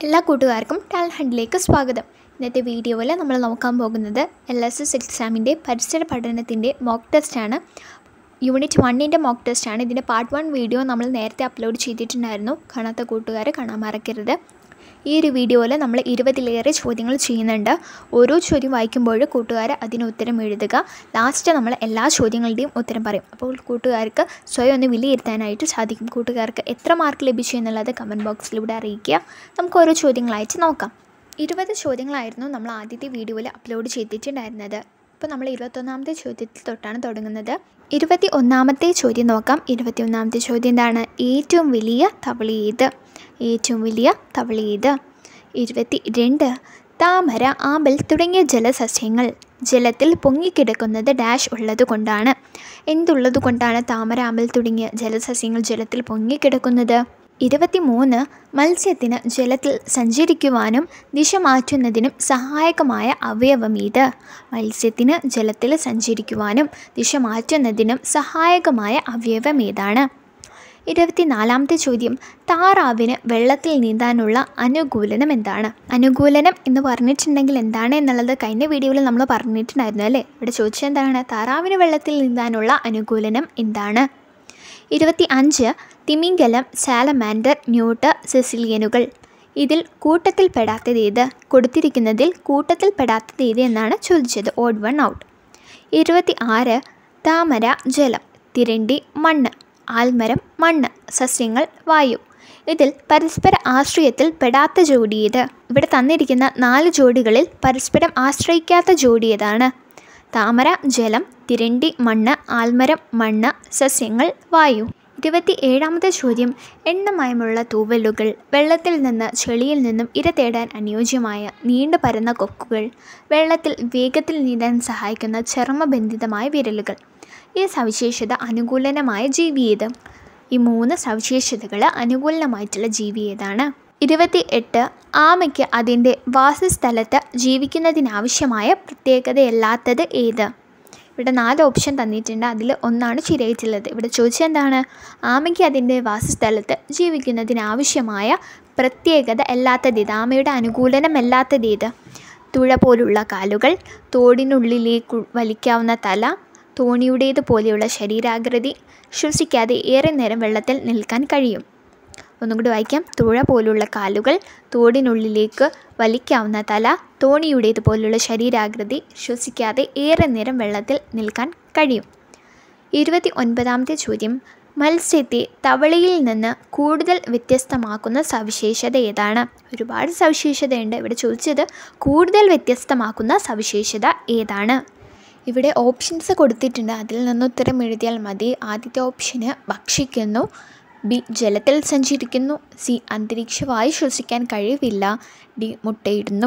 എല്ലാ കൂട്ടുകാർക്കും ടാലൻറ്റ് ഹണ്ടിലേക്ക് സ്വാഗതം ഇന്നത്തെ വീഡിയോയിൽ നമ്മൾ നോക്കാൻ പോകുന്നത് എൽ എസ് എസ് എക്സാമിൻ്റെ പരിസര പഠനത്തിൻ്റെ മോക്ക് ടെസ്റ്റാണ് യൂണിറ്റ് വണ്ണിൻ്റെ മോക്ക് ടെസ്റ്റാണ് ഇതിൻ്റെ പാർട്ട് വൺ വീഡിയോ നമ്മൾ നേരത്തെ അപ്ലോഡ് ചെയ്തിട്ടുണ്ടായിരുന്നു കാണാത്ത കൂട്ടുകാർ കാണാൻ മറക്കരുത് ഈ ഒരു വീഡിയോയിൽ നമ്മൾ ഇരുപതിലേറെ ചോദ്യങ്ങൾ ചെയ്യുന്നുണ്ട് ഓരോ ചോദ്യം വായിക്കുമ്പോൾ കൂട്ടുകാർ അതിന് ഉത്തരം എഴുതുക ലാസ്റ്റ് നമ്മൾ എല്ലാ ചോദ്യങ്ങളുടെയും ഉത്തരം പറയും അപ്പോൾ കൂട്ടുകാർക്ക് സ്വയം ഒന്ന് വിലയിരുത്താനായിട്ട് സാധിക്കും കൂട്ടുകാർക്ക് എത്ര മാർക്ക് ലഭിച്ചു എന്നുള്ളത് കമൻറ്റ് ബോക്സിലൂടെ അറിയിക്കുക നമുക്ക് ഓരോ ചോദ്യങ്ങളായിട്ട് നോക്കാം ഇരുപത് ചോദ്യങ്ങളായിരുന്നു നമ്മൾ ആദ്യത്തെ വീഡിയോയിൽ അപ്ലോഡ് ചെയ്തിട്ടുണ്ടായിരുന്നത് ഇപ്പോൾ നമ്മൾ ഇരുപത്തൊന്നാമത്തെ ചോദ്യത്തിൽ തൊട്ടാണ് തുടങ്ങുന്നത് ഇരുപത്തി ഒന്നാമത്തെ ചോദ്യം നോക്കാം ഇരുപത്തി ഒന്നാമത്തെ ചോദ്യം എന്താണ് ഏറ്റവും വലിയ തവളി ഏത് ഏറ്റവും വലിയ തവളി ഏത് ഇരുപത്തി രണ്ട് താമര ആമ്പൽ തുടങ്ങിയ ജലസസ്യങ്ങൾ ജലത്തിൽ പൊങ്ങിക്കിടക്കുന്നത് ഡാഷ് ഉള്ളത് കൊണ്ടാണ് എന്തുള്ളത് കൊണ്ടാണ് താമര ആമ്പൽ തുടങ്ങിയ ജലസസ്യങ്ങൾ ജലത്തിൽ പൊങ്ങിക്കിടക്കുന്നത് ഇരുപത്തി മൂന്ന് മത്സ്യത്തിന് ജലത്തിൽ സഞ്ചരിക്കുവാനും ദിശ മാറ്റുന്നതിനും സഹായകമായ അവയവം ഇത് മത്സ്യത്തിന് ജലത്തിൽ സഞ്ചരിക്കുവാനും ദിശ മാറ്റുന്നതിനും സഹായകമായ അവയവം ഏതാണ് ഇരുപത്തിനാലാമത്തെ ചോദ്യം താറാവിന് വെള്ളത്തിൽ നീന്താനുള്ള അനുകൂലനം എന്താണ് അനുകൂലനം എന്ന് പറഞ്ഞിട്ടുണ്ടെങ്കിൽ എന്താണ് എന്നുള്ളത് കഴിഞ്ഞ വീഡിയോയിൽ നമ്മൾ പറഞ്ഞിട്ടുണ്ടായിരുന്നു അല്ലേ ഇവിടെ ചോദിച്ചത് എന്താണ് താറാവിന് വെള്ളത്തിൽ നീന്താനുള്ള അനുകൂലനം എന്താണ് ഇരുപത്തി അഞ്ച് തിമിംഗലം സാലമാൻഡർ ന്യൂട്ട് സിസിലിയനുകൾ ഇതിൽ കൂട്ടത്തിൽപ്പെടാത്തത് ഏത് കൊടുത്തിരിക്കുന്നതിൽ കൂട്ടത്തിൽപ്പെടാത്തത് ഏത് എന്നാണ് ചോദിച്ചത് ഓഡ് വൺ ഔട്ട് ഇരുപത്തി ആറ് താമര ജലം തിരണ്ടി മണ്ണ് ആൽമരം മണ്ണ് സസ്യങ്ങൾ വായു ഇതിൽ പരസ്പര ആശ്രയത്തിൽ പെടാത്ത ജോഡി ഏത് ഇവിടെ തന്നിരിക്കുന്ന നാല് ജോഡികളിൽ പരസ്പരം ആശ്രയിക്കാത്ത ജോഡി ഏതാണ് താമര ജലം തിരണ്ടി മണ്ണ് ആൽമരം മണ്ണ് സസ്യങ്ങൾ വായു ഇരുപത്തി ഏഴാമത്തെ ചോദ്യം എണ്ണമയമുള്ള തൂവലുകൾ വെള്ളത്തിൽ നിന്ന് ചെളിയിൽ നിന്നും ഇര തേടാൻ അനുയോജ്യമായ നീണ്ടു പരന്ന കൊക്കുകൾ വെള്ളത്തിൽ വേഗത്തിൽ നീന്താൻ സഹായിക്കുന്ന ചർമ്മബന്ധിതമായ വിരലുകൾ ഈ സവിശേഷത അനുകൂലനമായ ജീവി ഏത് ഈ മൂന്ന് സവിശേഷതകൾ അനുകൂലമായിട്ടുള്ള ജീവി ഏതാണ് ഇരുപത്തി എട്ട് ആമയ്ക്ക് അതിൻ്റെ വാസസ്ഥലത്ത് ജീവിക്കുന്നതിനാവശ്യമായ പ്രത്യേകതയല്ലാത്തത് ഏത് ഇവിടെ നാല് ഓപ്ഷൻ തന്നിട്ടുണ്ട് അതിൽ ഒന്നാണ് ശരിയായിട്ടുള്ളത് ഇവിടെ ചോദിച്ചത് എന്താണ് ആമയ്ക്ക് അതിൻ്റെ വാസസ്ഥലത്ത് ജീവിക്കുന്നതിനാവശ്യമായ പ്രത്യേകത അല്ലാത്തത് ഏത് ആമയുടെ അനുകൂലനമല്ലാത്തത് ഏത് തുഴ പോലുള്ള കാലുകൾ തോടിനുള്ളിലേക്ക് വലിക്കാവുന്ന തല തോണിയുടേത് പോലെയുള്ള ശരീരാകൃതി ശ്വസിക്കാതെ ഏറെ നേരം വെള്ളത്തിൽ നിൽക്കാൻ കഴിയും ഒന്നും കൂടി വായിക്കാം തുഴ പോലുള്ള കാലുകൾ തോടിനുള്ളിലേക്ക് വലിക്കാവുന്ന തല തോണിയുടേത് പോലുള്ള ശരീരാകൃതി ശ്വസിക്കാതെ ഏറെ നേരം വെള്ളത്തിൽ നിൽക്കാൻ കഴിയും ഇരുപത്തി ഒൻപതാമത്തെ ചോദ്യം മത്സ്യത്തെ തവളയിൽ നിന്ന് കൂടുതൽ വ്യത്യസ്തമാക്കുന്ന സവിശേഷത ഏതാണ് ഒരുപാട് സവിശേഷതയുണ്ട് ഇവിടെ ചോദിച്ചത് കൂടുതൽ വ്യത്യസ്തമാക്കുന്ന സവിശേഷത ഏതാണ് ഇവിടെ ഓപ്ഷൻസ് കൊടുത്തിട്ടുണ്ട് അതിൽ നിന്ന് ഉത്തരം എഴുതിയാൽ മതി ആദ്യത്തെ ഓപ്ഷന് ഭക്ഷിക്കുന്നു ബി ജലത്തിൽ സഞ്ചരിക്കുന്നു സി അന്തരീക്ഷവായു ശ്വസിക്കാൻ കഴിവില്ല ഡി മുട്ടയിടുന്നു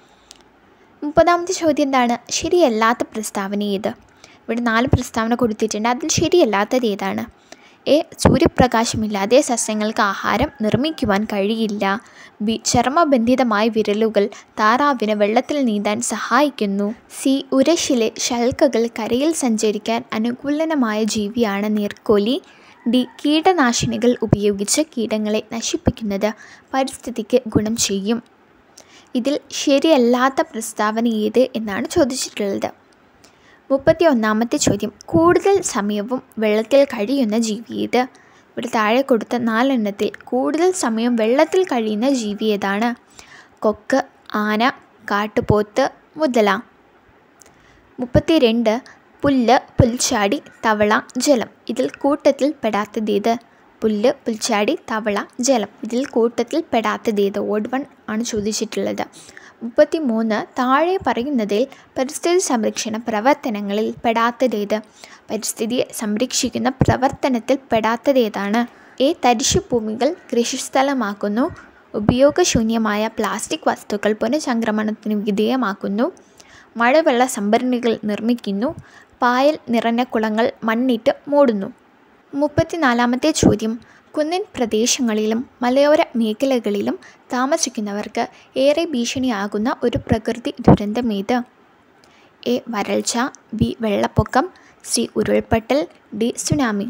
മുപ്പതാമത്തെ ചോദ്യം എന്താണ് ശരിയല്ലാത്ത പ്രസ്താവന ഏത് ഇവിടെ നാല് പ്രസ്താവന കൊടുത്തിട്ടുണ്ട് അതിൽ ശരിയല്ലാത്തത് ഏതാണ് എ സൂര്യപ്രകാശമില്ലാതെ സസ്യങ്ങൾക്ക് ആഹാരം നിർമ്മിക്കുവാൻ കഴിയില്ല ബി ചർമ്മബന്ധിതമായ വിരലുകൾ താറാവിന് വെള്ളത്തിൽ നീന്താൻ സഹായിക്കുന്നു സി ഉരശിലെ ശൽക്കകൾ കരയിൽ സഞ്ചരിക്കാൻ അനുകൂലനമായ ജീവിയാണ് നീർക്കോലി ഡി കീടനാശിനികൾ ഉപയോഗിച്ച് കീടങ്ങളെ നശിപ്പിക്കുന്നത് പരിസ്ഥിതിക്ക് ഗുണം ചെയ്യും ഇതിൽ ശരിയല്ലാത്ത പ്രസ്താവന ഏത് എന്നാണ് ചോദിച്ചിട്ടുള്ളത് മുപ്പത്തി ഒന്നാമത്തെ ചോദ്യം കൂടുതൽ സമയവും വെള്ളത്തിൽ കഴിയുന്ന ജീവി ഏത് ഇവിടെ താഴെ കൊടുത്ത നാലെണ്ണത്തിൽ കൂടുതൽ സമയം വെള്ളത്തിൽ കഴിയുന്ന ജീവി ഏതാണ് കൊക്ക് ആന കാട്ടുപോത്ത് മുതല മുപ്പത്തി രണ്ട് പുല്ല് പുൽച്ചാടി തവള ജലം ഇതിൽ കൂട്ടത്തിൽ പെടാത്തതേത് പുല്ല് പുൽച്ചാടി തവള ജലം ഇതിൽ കൂട്ടത്തിൽ പെടാത്തതേത് ഓഡ് വൺ ആണ് ചോദിച്ചിട്ടുള്ളത് മുപ്പത്തി മൂന്ന് താഴെ പറയുന്നതിൽ പരിസ്ഥിതി സംരക്ഷണ പ്രവർത്തനങ്ങളിൽ പെടാത്തതേത് പരിസ്ഥിതിയെ സംരക്ഷിക്കുന്ന പ്രവർത്തനത്തിൽ പെടാത്തതേതാണ് എ തരിശുഭൂമികൾ കൃഷിസ്ഥലമാക്കുന്നു ഉപയോഗശൂന്യമായ പ്ലാസ്റ്റിക് വസ്തുക്കൾ പുനഃചംക്രമണത്തിന് വിധേയമാക്കുന്നു മഴവെള്ള സംഭരണികൾ നിർമ്മിക്കുന്നു പായൽ നിറഞ്ഞ കുളങ്ങൾ മണ്ണിട്ട് മൂടുന്നു മുപ്പത്തിനാലാമത്തെ ചോദ്യം കുന്നിൻ പ്രദേശങ്ങളിലും മലയോര മേഖലകളിലും താമസിക്കുന്നവർക്ക് ഏറെ ഭീഷണിയാകുന്ന ഒരു പ്രകൃതി ദുരന്തമേത് എ വരൾച്ച ബി വെള്ളപ്പൊക്കം സി ഉരുൾപൊട്ടൽ ഡി സുനാമി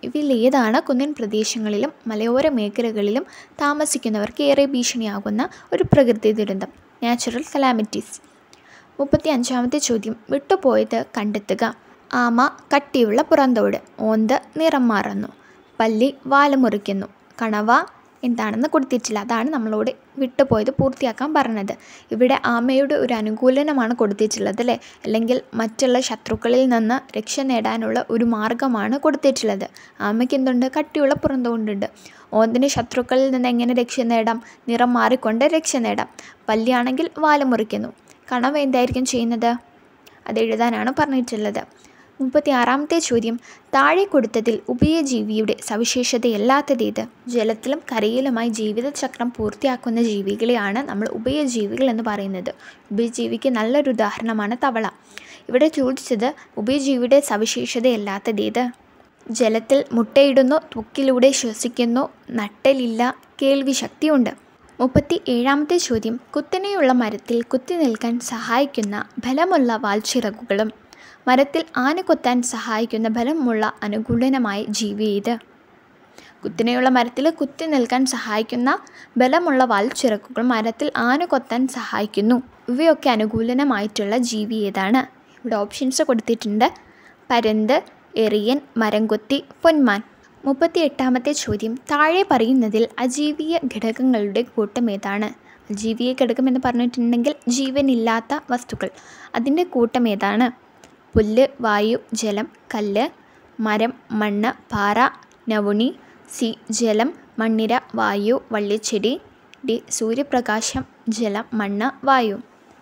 ഇവയിൽ ഏതാണ് കുന്നിൻ പ്രദേശങ്ങളിലും മലയോര മേഖലകളിലും താമസിക്കുന്നവർക്ക് ഏറെ ഭീഷണിയാകുന്ന ഒരു പ്രകൃതി ദുരന്തം നാച്ചുറൽ കലാമിറ്റീസ് മുപ്പത്തി അഞ്ചാമത്തെ ചോദ്യം വിട്ടുപോയത് കണ്ടെത്തുക ആമ കട്ടിയുള്ള പുറന്തോട് ഓന്ത് നിറം മാറുന്നു പല്ലി വാലമുറിക്കുന്നു കണവ എന്താണെന്ന് കൊടുത്തിട്ടില്ല അതാണ് നമ്മളോട് വിട്ടുപോയത് പൂർത്തിയാക്കാൻ പറഞ്ഞത് ഇവിടെ ആമയുടെ ഒരു അനുകൂലനമാണ് കൊടുത്തിട്ടുള്ളത് അല്ലേ അല്ലെങ്കിൽ മറ്റുള്ള ശത്രുക്കളിൽ നിന്ന് രക്ഷ നേടാനുള്ള ഒരു മാർഗമാണ് കൊടുത്തിട്ടുള്ളത് ആമയ്ക്ക് എന്തുണ്ട് കട്ടിയുള്ള പുറന്തോണ്ടുണ്ട് ഓന്തിന് ശത്രുക്കളിൽ നിന്ന് എങ്ങനെ രക്ഷ നേടാം നിറം മാറിക്കൊണ്ട് രക്ഷ നേടാം പല്ലിയാണെങ്കിൽ വാലമുറിക്കുന്നു കണവ എന്തായിരിക്കും ചെയ്യുന്നത് അത് എഴുതാനാണ് പറഞ്ഞിട്ടുള്ളത് മുപ്പത്തി ആറാമത്തെ ചോദ്യം താഴെ കൊടുത്തതിൽ ഉഭയജീവിയുടെ സവിശേഷതയല്ലാത്തതേത് ജലത്തിലും കരയിലുമായി ജീവിതചക്രം പൂർത്തിയാക്കുന്ന ജീവികളെയാണ് നമ്മൾ ഉഭയജീവികൾ എന്ന് പറയുന്നത് ഉഭയജീവിക്ക് നല്ലൊരു ഉദാഹരണമാണ് തവള ഇവിടെ ചോദിച്ചത് ഉഭയജീവിയുടെ സവിശേഷതയല്ലാത്തതേത് ജലത്തിൽ മുട്ടയിടുന്നു ത്വക്കിലൂടെ ശ്വസിക്കുന്നു നട്ടലില്ല കേൾവി ശക്തിയുണ്ട് മുപ്പത്തി ഏഴാമത്തെ ചോദ്യം കുത്തനെയുള്ള മരത്തിൽ കുത്തി നിൽക്കാൻ സഹായിക്കുന്ന ബലമുള്ള വാൽച്ചിറകുകളും മരത്തിൽ ആന കൊത്താൻ സഹായിക്കുന്ന ബലമുള്ള അനുകൂലനമായ ജീവി ഏത് കുത്തനെയുള്ള മരത്തിൽ കുത്തി നിൽക്കാൻ സഹായിക്കുന്ന ബലമുള്ള വാൽച്ചിറക്കുകൾ മരത്തിൽ ആന കൊത്താൻ സഹായിക്കുന്നു ഇവയൊക്കെ അനുകൂലനമായിട്ടുള്ള ജീവി ഏതാണ് ഇവിടെ ഓപ്ഷൻസ് കൊടുത്തിട്ടുണ്ട് പരന്ത് എറിയൻ മരംകൊത്തി പൊന്മാൻ മുപ്പത്തി എട്ടാമത്തെ ചോദ്യം താഴെ പറയുന്നതിൽ അജീവീയ ഘടകങ്ങളുടെ കൂട്ടം ഏതാണ് അജീവീയ ഘടകം എന്ന് പറഞ്ഞിട്ടുണ്ടെങ്കിൽ ജീവനില്ലാത്ത വസ്തുക്കൾ അതിൻ്റെ കൂട്ടം ഏതാണ് പുല്ല് വായു ജലം കല്ല് മരം മണ്ണ് പാറ നവുണി സി ജലം മണ്ണിര വായു വള്ളിച്ചെടി ഡി സൂര്യപ്രകാശം ജലം മണ്ണ് വായു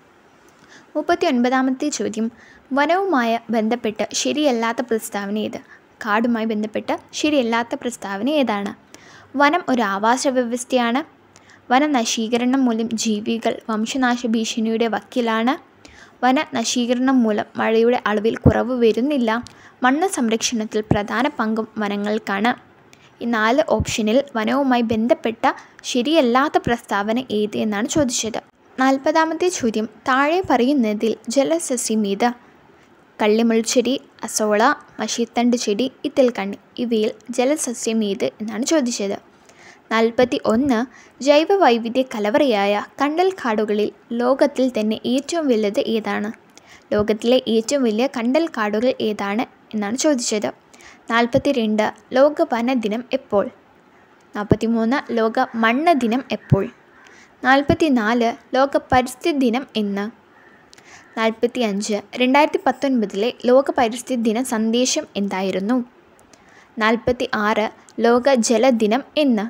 മുപ്പത്തി ഒൻപതാമത്തെ ചോദ്യം വനവുമായി ബന്ധപ്പെട്ട് ശരിയല്ലാത്ത പ്രസ്താവന ഏത് കാടുമായി ബന്ധപ്പെട്ട് ശരിയല്ലാത്ത പ്രസ്താവന ഏതാണ് വനം ഒരു ആവാസ വ്യവസ്ഥയാണ് വന നശീകരണം മൂലം ജീവികൾ വംശനാശ ഭീഷണിയുടെ വക്കിലാണ് വന നശീകരണം മൂലം മഴയുടെ അളവിൽ കുറവ് വരുന്നില്ല മണ്ണ് സംരക്ഷണത്തിൽ പ്രധാന പങ്കും വനങ്ങൾക്കാണ് ഈ നാല് ഓപ്ഷനിൽ വനവുമായി ബന്ധപ്പെട്ട ശരിയല്ലാത്ത പ്രസ്താവന ഏത് എന്നാണ് ചോദിച്ചത് നാൽപ്പതാമത്തെ ചോദ്യം താഴെ പറയുന്നതിൽ ജലസസ്യം ഏത് കള്ളിമുൾച്ചെടി അസോള മഷിത്തണ്ട് ചെടി ഇത്തിൽക്കണ്ണി ഇവയിൽ ജലസസ്യം ഏത് എന്നാണ് ചോദിച്ചത് നാൽപ്പത്തി ഒന്ന് ജൈവ വൈവിധ്യ കലവറയായ കണ്ടൽ കാടുകളിൽ ലോകത്തിൽ തന്നെ ഏറ്റവും വലുത് ഏതാണ് ലോകത്തിലെ ഏറ്റവും വലിയ കണ്ടൽ കാടുകൾ ഏതാണ് എന്നാണ് ചോദിച്ചത് നാൽപ്പത്തി രണ്ട് ലോക വനദിനം എപ്പോൾ നാൽപ്പത്തി മൂന്ന് ലോക മണ്ണ് ദിനം എപ്പോൾ നാൽപ്പത്തി നാല് ലോക പരിസ്ഥിതി ദിനം എന്ന് നാൽപ്പത്തി അഞ്ച് രണ്ടായിരത്തി പത്തൊൻപതിലെ ലോക പരിസ്ഥിതി ദിന സന്ദേശം എന്തായിരുന്നു നാൽപ്പത്തി ആറ് ലോക ജലദിനം എന്ന്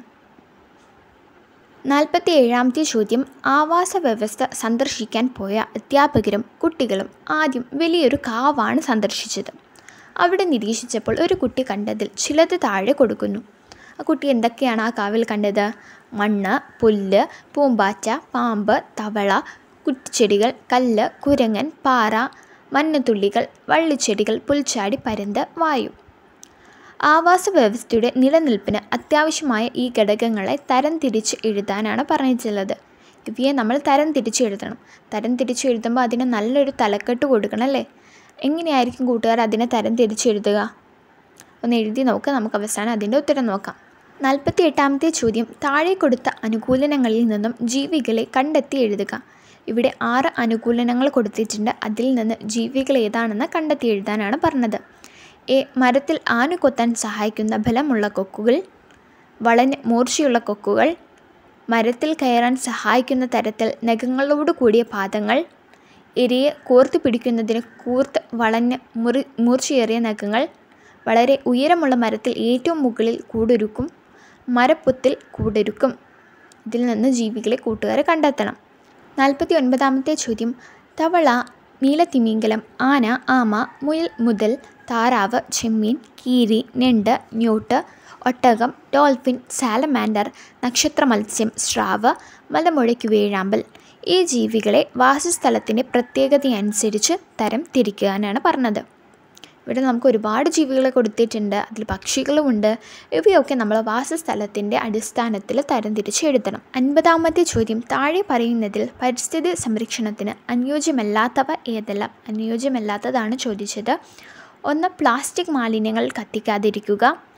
നാൽപ്പത്തി ഏഴാമത്തെ ചോദ്യം ആവാസ വ്യവസ്ഥ സന്ദർശിക്കാൻ പോയ അധ്യാപകരും കുട്ടികളും ആദ്യം വലിയൊരു കാവാണ് സന്ദർശിച്ചത് അവിടെ നിരീക്ഷിച്ചപ്പോൾ ഒരു കുട്ടി കണ്ടതിൽ ചിലത് താഴെ കൊടുക്കുന്നു ആ കുട്ടി എന്തൊക്കെയാണ് ആ കാവിൽ കണ്ടത് മണ്ണ് പുല്ല് പൂമ്പാറ്റ പാമ്പ് തവള കുറ്റിച്ചെടികൾ കല്ല് കുരങ്ങൻ പാറ മഞ്ഞത്തുള്ളികൾ വള്ളിച്ചെടികൾ പുൽച്ചാടി പരന്ത് വായു ആവാസ വ്യവസ്ഥയുടെ നിലനിൽപ്പിന് അത്യാവശ്യമായ ഈ ഘടകങ്ങളെ തരം തിരിച്ച് എഴുതാനാണ് പറഞ്ഞിട്ടുള്ളത് ഇവയെ നമ്മൾ തരം തിരിച്ച് എഴുതണം തരം തിരിച്ച് എഴുതുമ്പോൾ അതിന് നല്ലൊരു തലക്കെട്ട് കൊടുക്കണം അല്ലേ എങ്ങനെയായിരിക്കും കൂട്ടുകാർ അതിനെ തരം തിരിച്ച് എഴുതുക ഒന്ന് എഴുതി നോക്കുക നമുക്ക് അവസാനം അതിൻ്റെ ഉത്തരം നോക്കാം നാൽപ്പത്തി എട്ടാമത്തെ ചോദ്യം താഴെ കൊടുത്ത അനുകൂലനങ്ങളിൽ നിന്നും ജീവികളെ കണ്ടെത്തി എഴുതുക ഇവിടെ ആറ് അനുകൂലനങ്ങൾ കൊടുത്തിട്ടുണ്ട് അതിൽ നിന്ന് ജീവികൾ ഏതാണെന്ന് കണ്ടെത്തി എഴുതാനാണ് പറഞ്ഞത് എ മരത്തിൽ ആനു കൊത്താൻ സഹായിക്കുന്ന ബലമുള്ള കൊക്കുകൾ വളന് മൂർച്ചയുള്ള കൊക്കുകൾ മരത്തിൽ കയറാൻ സഹായിക്കുന്ന തരത്തിൽ നഖങ്ങളോട് കൂടിയ പാദങ്ങൾ ഇരയെ കോർത്തു പിടിക്കുന്നതിന് കൂർത്ത് വളഞ്ഞ് മുറി മൂർച്ചയേറിയ നഖങ്ങൾ വളരെ ഉയരമുള്ള മരത്തിൽ ഏറ്റവും മുകളിൽ കൂടൊരുക്കും മരപ്പൊത്തിൽ കൂടൊരുക്കും ഇതിൽ നിന്ന് ജീവികളെ കൂട്ടുകാരെ കണ്ടെത്തണം നാൽപ്പത്തി ഒൻപതാമത്തെ ചോദ്യം തവള നീലത്തിമിംഗലം ആന ആമ മുയൽ മുതൽ താറാവ് ചെമ്മീൻ കീരി ഞണ്ട് ന്യൂട്ട് ഒട്ടകം ഡോൾഫിൻ സാലമാൻഡർ നക്ഷത്ര മത്സ്യം സ്രാവ് മലമുഴയ്ക്ക് വേഴാമ്പൽ ഈ ജീവികളെ വാസസ്ഥലത്തിൻ്റെ പ്രത്യേകതയനുസരിച്ച് തരം തിരിക്കാനാണ് പറഞ്ഞത് ഇവിടെ നമുക്ക് ഒരുപാട് ജീവികളെ കൊടുത്തിട്ടുണ്ട് അതിൽ പക്ഷികളുമുണ്ട് ഇവയൊക്കെ നമ്മൾ വാസസ്ഥലത്തിൻ്റെ അടിസ്ഥാനത്തിൽ തരംതിരിച്ച് എഴുതണം അൻപതാമത്തെ ചോദ്യം താഴെ പറയുന്നതിൽ പരിസ്ഥിതി സംരക്ഷണത്തിന് അനുയോജ്യമല്ലാത്തവ ഏതെല്ലാം അനുയോജ്യമല്ലാത്തതാണ് ചോദിച്ചത് ഒന്ന് പ്ലാസ്റ്റിക് മാലിന്യങ്ങൾ കത്തിക്കാതിരിക്കുക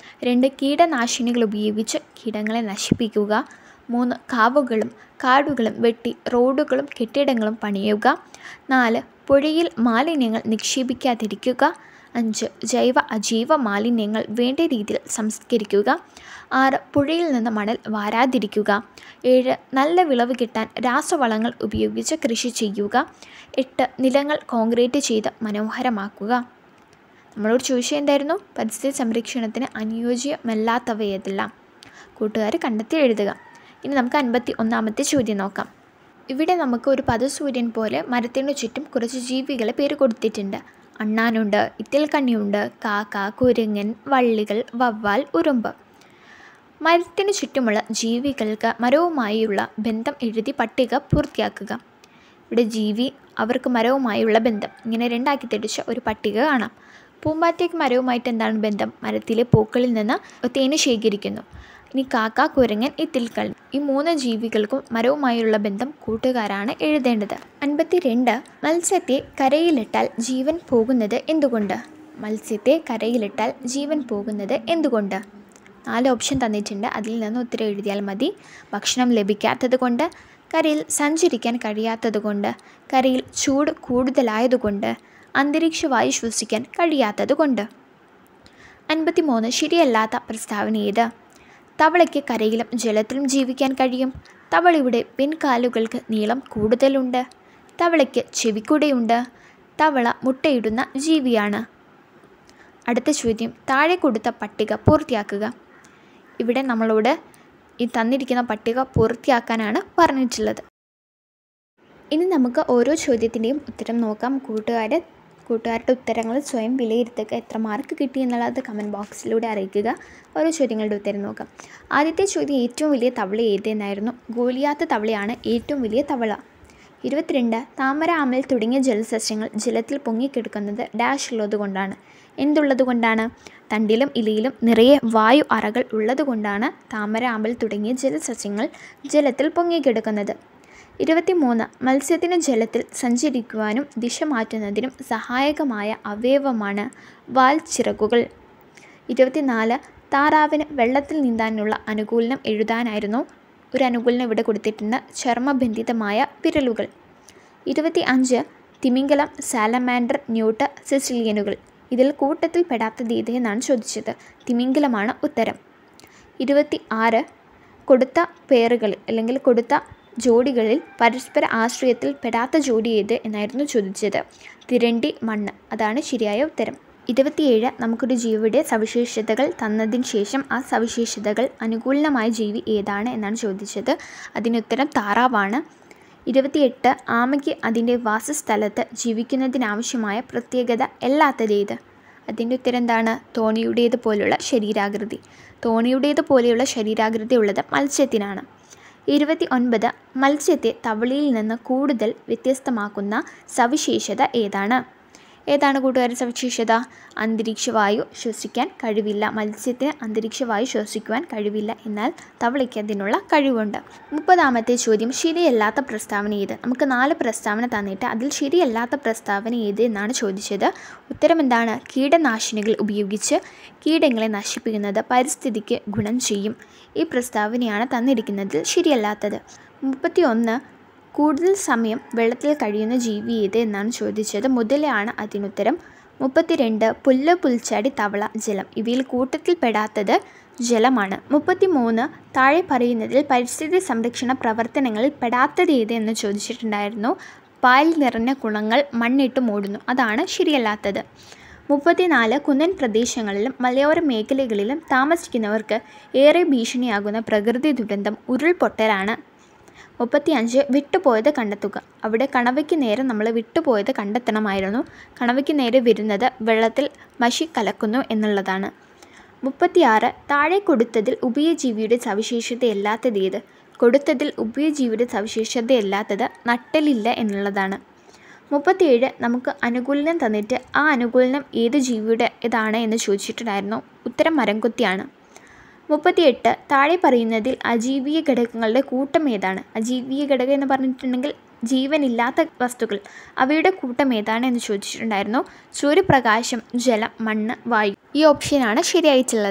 രണ്ട് കീടനാശിനികൾ ഉപയോഗിച്ച് കീടങ്ങളെ നശിപ്പിക്കുക മൂന്ന് കാവുകളും കാടുകളും വെട്ടി റോഡുകളും കെട്ടിടങ്ങളും പണിയുക നാല് പുഴയിൽ മാലിന്യങ്ങൾ നിക്ഷേപിക്കാതിരിക്കുക അഞ്ച് ജൈവ അജൈവ മാലിന്യങ്ങൾ വേണ്ട രീതിയിൽ സംസ്കരിക്കുക ആറ് പുഴയിൽ നിന്ന് മണൽ വാരാതിരിക്കുക ഏഴ് നല്ല വിളവ് കിട്ടാൻ രാസവളങ്ങൾ ഉപയോഗിച്ച് കൃഷി ചെയ്യുക എട്ട് നിലങ്ങൾ കോൺക്രീറ്റ് ചെയ്ത് മനോഹരമാക്കുക നമ്മളോട് ചോദിച്ചത് എന്തായിരുന്നു പരിസ്ഥിതി സംരക്ഷണത്തിന് അനുയോജ്യമല്ലാത്തവയേതെല്ലാം കൂട്ടുകാർ കണ്ടെത്തി എഴുതുക ഇനി നമുക്ക് അൻപത്തി ഒന്നാമത്തെ ചോദ്യം നോക്കാം ഇവിടെ നമുക്ക് ഒരു പദസൂര്യൻ പോലെ മരത്തിനു ചുറ്റും കുറച്ച് ജീവികളെ പേര് കൊടുത്തിട്ടുണ്ട് അണ്ണാനുണ്ട് ഇത്തിൽക്കണ്ണിയുണ്ട് കാക്ക കുരങ്ങൻ വള്ളികൾ വവ്വാൽ ഉറുമ്പ് മരത്തിനു ചുറ്റുമുള്ള ജീവികൾക്ക് മരവുമായുള്ള ബന്ധം എഴുതി പട്ടിക പൂർത്തിയാക്കുക ഇവിടെ ജീവി അവർക്ക് മരവുമായുള്ള ബന്ധം ഇങ്ങനെ രണ്ടാക്കി തിരിച്ച ഒരു പട്ടിക കാണാം പൂമ്പാറ്റയ്ക്ക് മരവുമായിട്ട് എന്താണ് ബന്ധം മരത്തിലെ പൂക്കളിൽ നിന്ന് തേന് ശേഖരിക്കുന്നു ഇനി കാക്ക കുരങ്ങൻ ഇത്തിൽക്കൾ ഈ മൂന്ന് ജീവികൾക്കും മരവുമായുള്ള ബന്ധം കൂട്ടുകാരാണ് എഴുതേണ്ടത് അൻപത്തി രണ്ട് മത്സ്യത്തെ കരയിലിട്ടാൽ ജീവൻ പോകുന്നത് എന്തുകൊണ്ട് മത്സ്യത്തെ കരയിലിട്ടാൽ ജീവൻ പോകുന്നത് എന്തുകൊണ്ട് നാല് ഓപ്ഷൻ തന്നിട്ടുണ്ട് അതിൽ നിന്ന് ഉത്തരം എഴുതിയാൽ മതി ഭക്ഷണം ലഭിക്കാത്തത് കൊണ്ട് കരയിൽ സഞ്ചരിക്കാൻ കഴിയാത്തത് കൊണ്ട് കരയിൽ ചൂട് കൂടുതലായതുകൊണ്ട് അന്തരീക്ഷ വായു ശ്വസിക്കാൻ കഴിയാത്തത് കൊണ്ട് അൻപത്തി മൂന്ന് ശരിയല്ലാത്ത പ്രസ്താവന ഏത് തവളയ്ക്ക് കരയിലും ജലത്തിലും ജീവിക്കാൻ കഴിയും തവളയുടെ പിൻകാലുകൾക്ക് നീളം കൂടുതലുണ്ട് തവളയ്ക്ക് ചെവിക്കുടയുണ്ട് തവള മുട്ടയിടുന്ന ജീവിയാണ് അടുത്ത ചോദ്യം താഴെ കൊടുത്ത പട്ടിക പൂർത്തിയാക്കുക ഇവിടെ നമ്മളോട് ഈ തന്നിരിക്കുന്ന പട്ടിക പൂർത്തിയാക്കാനാണ് പറഞ്ഞിട്ടുള്ളത് ഇനി നമുക്ക് ഓരോ ചോദ്യത്തിൻ്റെയും ഉത്തരം നോക്കാം കൂട്ടുകാർ കൂട്ടുകാരുടെ ഉത്തരങ്ങൾ സ്വയം വിലയിരുത്തുക എത്ര മാർക്ക് കിട്ടി എന്നുള്ളത് കമൻറ്റ് ബോക്സിലൂടെ അറിയിക്കുക ഓരോ ചോദ്യങ്ങളുടെ ഉത്തരം നോക്കാം ആദ്യത്തെ ചോദ്യം ഏറ്റവും വലിയ തവള ഏതെന്നായിരുന്നു ഗോലിയാത്ത തവളയാണ് ഏറ്റവും വലിയ തവള ഇരുപത്തിരണ്ട് താമര അമൽ തുടങ്ങിയ ജലസസ്യങ്ങൾ ജലത്തിൽ പൊങ്ങിക്കിടക്കുന്നത് ഡാഷ് ഉള്ളത് കൊണ്ടാണ് എന്തുള്ളത് കൊണ്ടാണ് തണ്ടിലും ഇലയിലും നിറയെ വായു അറകൾ ഉള്ളത് കൊണ്ടാണ് താമര അമൽ തുടങ്ങിയ ജലസസ്യങ്ങൾ ജലത്തിൽ പൊങ്ങിക്കിടക്കുന്നത് ഇരുപത്തിമൂന്ന് മത്സ്യത്തിന് ജലത്തിൽ സഞ്ചരിക്കുവാനും ദിശ മാറ്റുന്നതിനും സഹായകമായ അവയവമാണ് വാൽ ചിറകുകൾ ഇരുപത്തിനാല് താറാവിന് വെള്ളത്തിൽ നീന്താനുള്ള അനുകൂലനം എഴുതാനായിരുന്നു ഒരു അനുകൂലനം ഇവിടെ കൊടുത്തിട്ടുണ്ട് ചർമ്മബന്ധിതമായ വിരലുകൾ ഇരുപത്തി അഞ്ച് തിമിംഗലം സാലമാൻഡർ ന്യൂട്ട് സിസിലിയനുകൾ ഇതിൽ കൂട്ടത്തിൽ പെടാത്തത് ഏത് എന്നാണ് ചോദിച്ചത് തിമിംഗലമാണ് ഉത്തരം ഇരുപത്തി ആറ് കൊടുത്ത പേറുകളിൽ അല്ലെങ്കിൽ കൊടുത്ത ജോഡികളിൽ പരസ്പര ആശ്രയത്തിൽ പെടാത്ത ജോഡി ഏത് എന്നായിരുന്നു ചോദിച്ചത് തിരണ്ടി മണ്ണ് അതാണ് ശരിയായ ഉത്തരം ഇരുപത്തിയേഴ് നമുക്കൊരു ജീവിയുടെ സവിശേഷതകൾ തന്നതിന് ശേഷം ആ സവിശേഷതകൾ അനുകൂലമായ ജീവി ഏതാണ് എന്നാണ് ചോദിച്ചത് അതിനുത്തരം താറാവാണ് ഇരുപത്തിയെട്ട് ആമയ്ക്ക് അതിൻ്റെ വാസസ്ഥലത്ത് ജീവിക്കുന്നതിനാവശ്യമായ പ്രത്യേകത അല്ലാത്തതേത് അതിൻ്റെ ഉത്തരം എന്താണ് തോണിയുടേത് പോലുള്ള ശരീരാകൃതി തോണിയുടേത് പോലെയുള്ള ശരീരാകൃതി ഉള്ളത് മത്സ്യത്തിനാണ് ഇരുപത്തി ഒൻപത് മത്സ്യത്തെ തവളയിൽ നിന്ന് കൂടുതൽ വ്യത്യസ്തമാക്കുന്ന സവിശേഷത ഏതാണ് ഏതാണ് കൂട്ടുകാരുടെ സവിശേഷത അന്തരീക്ഷവായു ശ്വസിക്കാൻ കഴിവില്ല മത്സ്യത്തിന് അന്തരീക്ഷവായു ശ്വസിക്കുവാൻ കഴിവില്ല എന്നാൽ തവളയ്ക്ക് അതിനുള്ള കഴിവുണ്ട് മുപ്പതാമത്തെ ചോദ്യം ശരിയല്ലാത്ത പ്രസ്താവന ഏത് നമുക്ക് നാല് പ്രസ്താവന തന്നിട്ട് അതിൽ ശരിയല്ലാത്ത പ്രസ്താവന ഏത് എന്നാണ് ചോദിച്ചത് ഉത്തരം എന്താണ് കീടനാശിനികൾ ഉപയോഗിച്ച് കീടങ്ങളെ നശിപ്പിക്കുന്നത് പരിസ്ഥിതിക്ക് ഗുണം ചെയ്യും ഈ പ്രസ്താവനയാണ് തന്നിരിക്കുന്നതിൽ ശരിയല്ലാത്തത് മുപ്പത്തി ഒന്ന് കൂടുതൽ സമയം വെള്ളത്തിൽ കഴിയുന്ന ജീവി ഏത് എന്നാണ് ചോദിച്ചത് മുതലയാണ് അതിനുത്തരം മുപ്പത്തിരണ്ട് പുല്ല് പുൽച്ചാടി തവള ജലം ഇവയിൽ കൂട്ടത്തിൽ പെടാത്തത് ജലമാണ് മുപ്പത്തിമൂന്ന് താഴെ പറയുന്നതിൽ പരിസ്ഥിതി സംരക്ഷണ പ്രവർത്തനങ്ങളിൽ പെടാത്തത് ഏത് എന്ന് ചോദിച്ചിട്ടുണ്ടായിരുന്നു പാൽ നിറഞ്ഞ കുളങ്ങൾ മണ്ണിട്ട് മൂടുന്നു അതാണ് ശരിയല്ലാത്തത് മുപ്പത്തിനാല് കുന്നൻ പ്രദേശങ്ങളിലും മലയോര മേഖലകളിലും താമസിക്കുന്നവർക്ക് ഏറെ ഭീഷണിയാകുന്ന പ്രകൃതി ദുരന്തം ഉരുൾപൊട്ടലാണ് മുപ്പത്തിയഞ്ച് വിട്ടുപോയത് കണ്ടെത്തുക അവിടെ കണവയ്ക്ക് നേരെ നമ്മൾ വിട്ടുപോയത് കണ്ടെത്തണമായിരുന്നു കണവയ്ക്ക് നേരെ വരുന്നത് വെള്ളത്തിൽ മഷി കലക്കുന്നു എന്നുള്ളതാണ് മുപ്പത്തിയാറ് താഴെ കൊടുത്തതിൽ ഉഭയജീവിയുടെ സവിശേഷതയല്ലാത്തത് ഏത് കൊടുത്തതിൽ ഉഭയജീവിയുടെ സവിശേഷതയല്ലാത്തത് നട്ടലില്ല എന്നുള്ളതാണ് മുപ്പത്തിയേഴ് നമുക്ക് അനുകൂലനം തന്നിട്ട് ആ അനുകൂലനം ഏത് ജീവിയുടെ ഇതാണ് എന്ന് ചോദിച്ചിട്ടുണ്ടായിരുന്നു ഉത്തരം മരംകൊത്തിയാണ് മുപ്പത്തിയെട്ട് താഴെ പറയുന്നതിൽ അജീവീയ ഘടകങ്ങളുടെ കൂട്ടം ഏതാണ് അജീവീയ ഘടകം എന്ന് പറഞ്ഞിട്ടുണ്ടെങ്കിൽ ജീവനില്ലാത്ത വസ്തുക്കൾ അവയുടെ കൂട്ടം ഏതാണ് എന്ന് ചോദിച്ചിട്ടുണ്ടായിരുന്നു സൂര്യപ്രകാശം ജലം മണ്ണ് വായു ഈ ഓപ്ഷനാണ് ശരിയായിട്ടുള്ളത്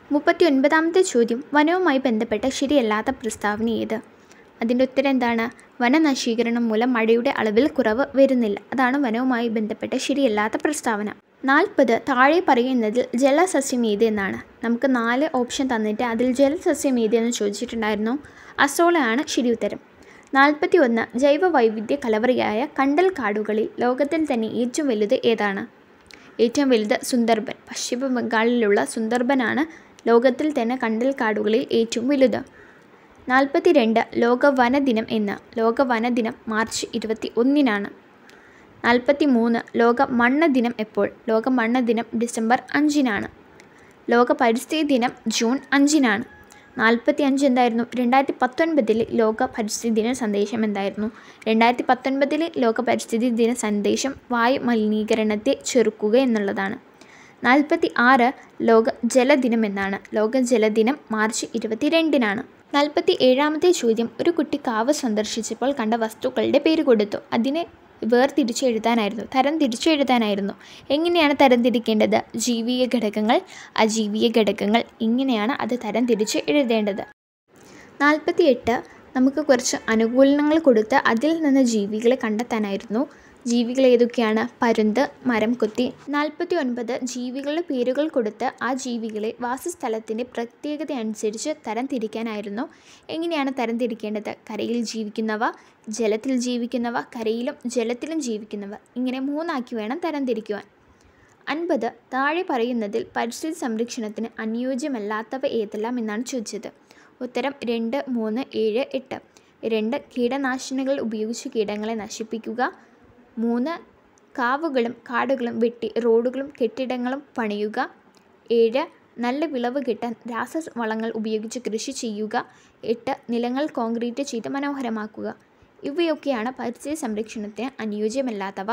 മുപ്പത്തി ഒൻപതാമത്തെ ചോദ്യം വനവുമായി ബന്ധപ്പെട്ട ശരിയല്ലാത്ത പ്രസ്താവന ഏത് അതിൻ്റെ ഉത്തരം എന്താണ് വനനശീകരണം മൂലം മഴയുടെ അളവിൽ കുറവ് വരുന്നില്ല അതാണ് വനവുമായി ബന്ധപ്പെട്ട ശരിയല്ലാത്ത പ്രസ്താവന നാൽപ്പത് താഴെ പറയുന്നതിൽ ജലസസ്യം ഏത് എന്നാണ് നമുക്ക് നാല് ഓപ്ഷൻ തന്നിട്ട് അതിൽ ജലസസ്യം ഏത് എന്ന് ചോദിച്ചിട്ടുണ്ടായിരുന്നു അസോളയാണ് ശരി ഉത്തരം നാൽപ്പത്തി ഒന്ന് ജൈവ വൈവിധ്യ കലവറയായ കണ്ടൽ കാടുകളിൽ ലോകത്തിൽ തന്നെ ഏറ്റവും വലുത് ഏതാണ് ഏറ്റവും വലുത് സുന്ദർബൻ പശ്ചിമ ബംഗാളിലുള്ള സുന്ദർബനാണ് ലോകത്തിൽ തന്നെ കണ്ടൽ കാടുകളിൽ ഏറ്റവും വലുത് നാൽപ്പത്തി രണ്ട് ലോക വനദിനം എന്ന് ലോക വനദിനം മാർച്ച് ഇരുപത്തി ഒന്നിനാണ് നാൽപ്പത്തി മൂന്ന് ലോക മണ്ണ് ദിനം എപ്പോൾ ലോക മണ്ണ് ദിനം ഡിസംബർ അഞ്ചിനാണ് ലോക പരിസ്ഥിതി ദിനം ജൂൺ അഞ്ചിനാണ് നാൽപ്പത്തി അഞ്ച് എന്തായിരുന്നു രണ്ടായിരത്തി പത്തൊൻപതിലെ ലോക പരിസ്ഥിതി ദിന സന്ദേശം എന്തായിരുന്നു രണ്ടായിരത്തി പത്തൊൻപതിലെ ലോക പരിസ്ഥിതി ദിന സന്ദേശം വായു മലിനീകരണത്തെ ചെറുക്കുക എന്നുള്ളതാണ് നാൽപ്പത്തി ആറ് ലോക ജലദിനം എന്നാണ് ലോക ജലദിനം മാർച്ച് ഇരുപത്തിരണ്ടിനാണ് നാൽപ്പത്തി ഏഴാമത്തെ ചോദ്യം ഒരു കുട്ടി കാവ് സന്ദർശിച്ചപ്പോൾ കണ്ട വസ്തുക്കളുടെ പേര് കൊടുത്തു അതിനെ വേർതിരിച്ച് എഴുതാനായിരുന്നു തരം തിരിച്ചു എഴുതാനായിരുന്നു എങ്ങനെയാണ് തരം തിരിക്കേണ്ടത് ജീവീയ ഘടകങ്ങൾ അജീവീയ ഘടകങ്ങൾ ഇങ്ങനെയാണ് അത് തരം തിരിച്ച് എഴുതേണ്ടത് നാൽപ്പത്തി എട്ട് നമുക്ക് കുറച്ച് അനുകൂലനങ്ങൾ കൊടുത്ത് അതിൽ നിന്ന് ജീവികളെ കണ്ടെത്താനായിരുന്നു ജീവികൾ ഏതൊക്കെയാണ് പരുന്ത് മരം കൊത്തി നാൽപ്പത്തി ഒൻപത് ജീവികളുടെ പേരുകൾ കൊടുത്ത് ആ ജീവികളെ വാസസ്ഥലത്തിൻ്റെ പ്രത്യേകത അനുസരിച്ച് തരം തിരിക്കാനായിരുന്നു എങ്ങനെയാണ് തരം തിരിക്കേണ്ടത് കരയിൽ ജീവിക്കുന്നവ ജലത്തിൽ ജീവിക്കുന്നവ കരയിലും ജലത്തിലും ജീവിക്കുന്നവ ഇങ്ങനെ മൂന്നാക്കി വേണം തരം തിരിക്കുവാൻ അൻപത് താഴെ പറയുന്നതിൽ പരിസ്ഥിതി സംരക്ഷണത്തിന് അനുയോജ്യമല്ലാത്തവ ഏതെല്ലാം എന്നാണ് ചോദിച്ചത് ഉത്തരം രണ്ട് മൂന്ന് ഏഴ് എട്ട് രണ്ട് കീടനാശിനികൾ ഉപയോഗിച്ച് കീടങ്ങളെ നശിപ്പിക്കുക മൂന്ന് കാവുകളും കാടുകളും വെട്ടി റോഡുകളും കെട്ടിടങ്ങളും പണിയുക ഏഴ് നല്ല വിളവ് കിട്ടാൻ രാസവളങ്ങൾ ഉപയോഗിച്ച് കൃഷി ചെയ്യുക എട്ട് നിലങ്ങൾ കോൺക്രീറ്റ് ചെയ്ത് മനോഹരമാക്കുക ഇവയൊക്കെയാണ് പരിസ്ഥിതി സംരക്ഷണത്തിന് അനുയോജ്യമല്ലാത്തവ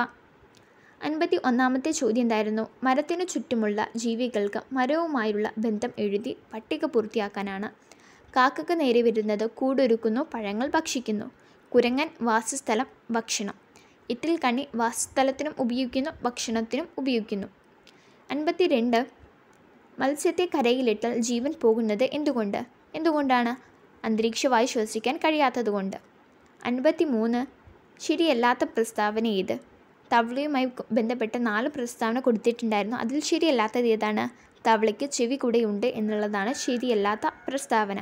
അൻപത്തി ഒന്നാമത്തെ ചോദ്യം എന്തായിരുന്നു മരത്തിനു ചുറ്റുമുള്ള ജീവികൾക്ക് മരവുമായുള്ള ബന്ധം എഴുതി പട്ടിക പൂർത്തിയാക്കാനാണ് കാക്കക്ക് നേരെ വരുന്നത് കൂടൊരുക്കുന്നു പഴങ്ങൾ ഭക്ഷിക്കുന്നു കുരങ്ങൻ വാസസ്ഥലം ഭക്ഷണം ഇത്തിൽ കണ്ണി വാസസ്ഥലത്തിനും ഉപയോഗിക്കുന്നു ഭക്ഷണത്തിനും ഉപയോഗിക്കുന്നു അൻപത്തി രണ്ട് മത്സ്യത്തെ കരയിലിട്ടാൽ ജീവൻ പോകുന്നത് എന്തുകൊണ്ട് എന്തുകൊണ്ടാണ് അന്തരീക്ഷവായു ശ്വസിക്കാൻ കഴിയാത്തതുകൊണ്ട് അൻപത്തി മൂന്ന് ശരിയല്ലാത്ത പ്രസ്താവന ഏത് തവളയുമായി ബന്ധപ്പെട്ട നാല് പ്രസ്താവന കൊടുത്തിട്ടുണ്ടായിരുന്നു അതിൽ ശരിയല്ലാത്തത് ഏതാണ് തവളയ്ക്ക് ചെവി കൂടെയുണ്ട് എന്നുള്ളതാണ് ശരിയല്ലാത്ത പ്രസ്താവന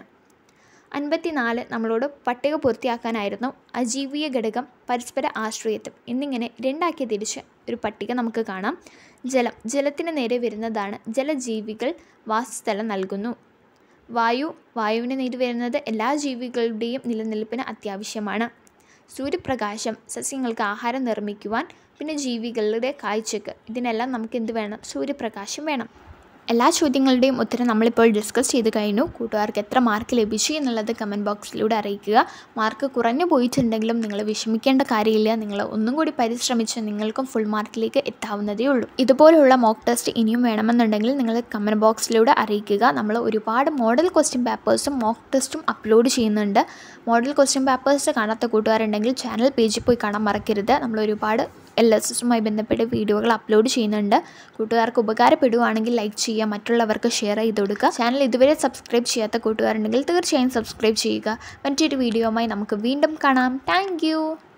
അൻപത്തിനാല് നമ്മളോട് പട്ടിക പൂർത്തിയാക്കാനായിരുന്നു അജീവീയ ഘടകം പരസ്പര ആശ്രയത്വം എന്നിങ്ങനെ രണ്ടാക്കി തിരിച്ച് ഒരു പട്ടിക നമുക്ക് കാണാം ജലം ജലത്തിന് നേരെ വരുന്നതാണ് ജലജീവികൾ വാസസ്ഥലം നൽകുന്നു വായു വായുവിന് നേരെ വരുന്നത് എല്ലാ ജീവികളുടെയും നിലനിൽപ്പിന് അത്യാവശ്യമാണ് സൂര്യപ്രകാശം സസ്യങ്ങൾക്ക് ആഹാരം നിർമ്മിക്കുവാൻ പിന്നെ ജീവികളുടെ കാഴ്ചക്ക് ഇതിനെല്ലാം നമുക്ക് എന്ത് വേണം സൂര്യപ്രകാശം വേണം എല്ലാ ചോദ്യങ്ങളുടെയും ഉത്തരം നമ്മളിപ്പോൾ ഡിസ്കസ് ചെയ്ത് കഴിഞ്ഞു കൂട്ടുകാർക്ക് എത്ര മാർക്ക് ലഭിച്ചു എന്നുള്ളത് കമൻറ്റ് ബോക്സിലൂടെ അറിയിക്കുക മാർക്ക് കുറഞ്ഞു പോയിട്ടുണ്ടെങ്കിലും നിങ്ങൾ വിഷമിക്കേണ്ട കാര്യമില്ല നിങ്ങൾ ഒന്നും കൂടി പരിശ്രമിച്ച് നിങ്ങൾക്കും ഫുൾ മാർക്കിലേക്ക് എത്താവുന്നതേ ഉള്ളൂ ഇതുപോലുള്ള മോക്ക് ടെസ്റ്റ് ഇനിയും വേണമെന്നുണ്ടെങ്കിൽ നിങ്ങൾ കമൻറ്റ് ബോക്സിലൂടെ അറിയിക്കുക നമ്മൾ ഒരുപാട് മോഡൽ ക്വസ്റ്റ്യൻ പേപ്പേഴ്സും മോക്ക് ടെസ്റ്റും അപ്ലോഡ് ചെയ്യുന്നുണ്ട് മോഡൽ ക്വസ്റ്റ്യൻ പേപ്പേഴ്സ് കാണാത്ത കൂട്ടുകാരുണ്ടെങ്കിൽ ചാനൽ പേജിൽ പോയി കാണാൻ മറക്കരുത് നമ്മൾ ഒരുപാട് എൽ എസ് എസുമായി ബന്ധപ്പെട്ട വീഡിയോകൾ അപ്ലോഡ് ചെയ്യുന്നുണ്ട് കൂട്ടുകാർക്ക് ഉപകാരപ്പെടുവാണെങ്കിൽ ലൈക്ക് ചെയ്യുക മറ്റുള്ളവർക്ക് ഷെയർ ചെയ്ത് കൊടുക്കുക ചാനൽ ഇതുവരെ സബ്സ്ക്രൈബ് ചെയ്യാത്ത കൂട്ടുകാരുണ്ടെങ്കിൽ തീർച്ചയായും സബ്സ്ക്രൈബ് ചെയ്യുക മറ്റൊരു വീഡിയോയുമായി നമുക്ക് വീണ്ടും കാണാം താങ്ക്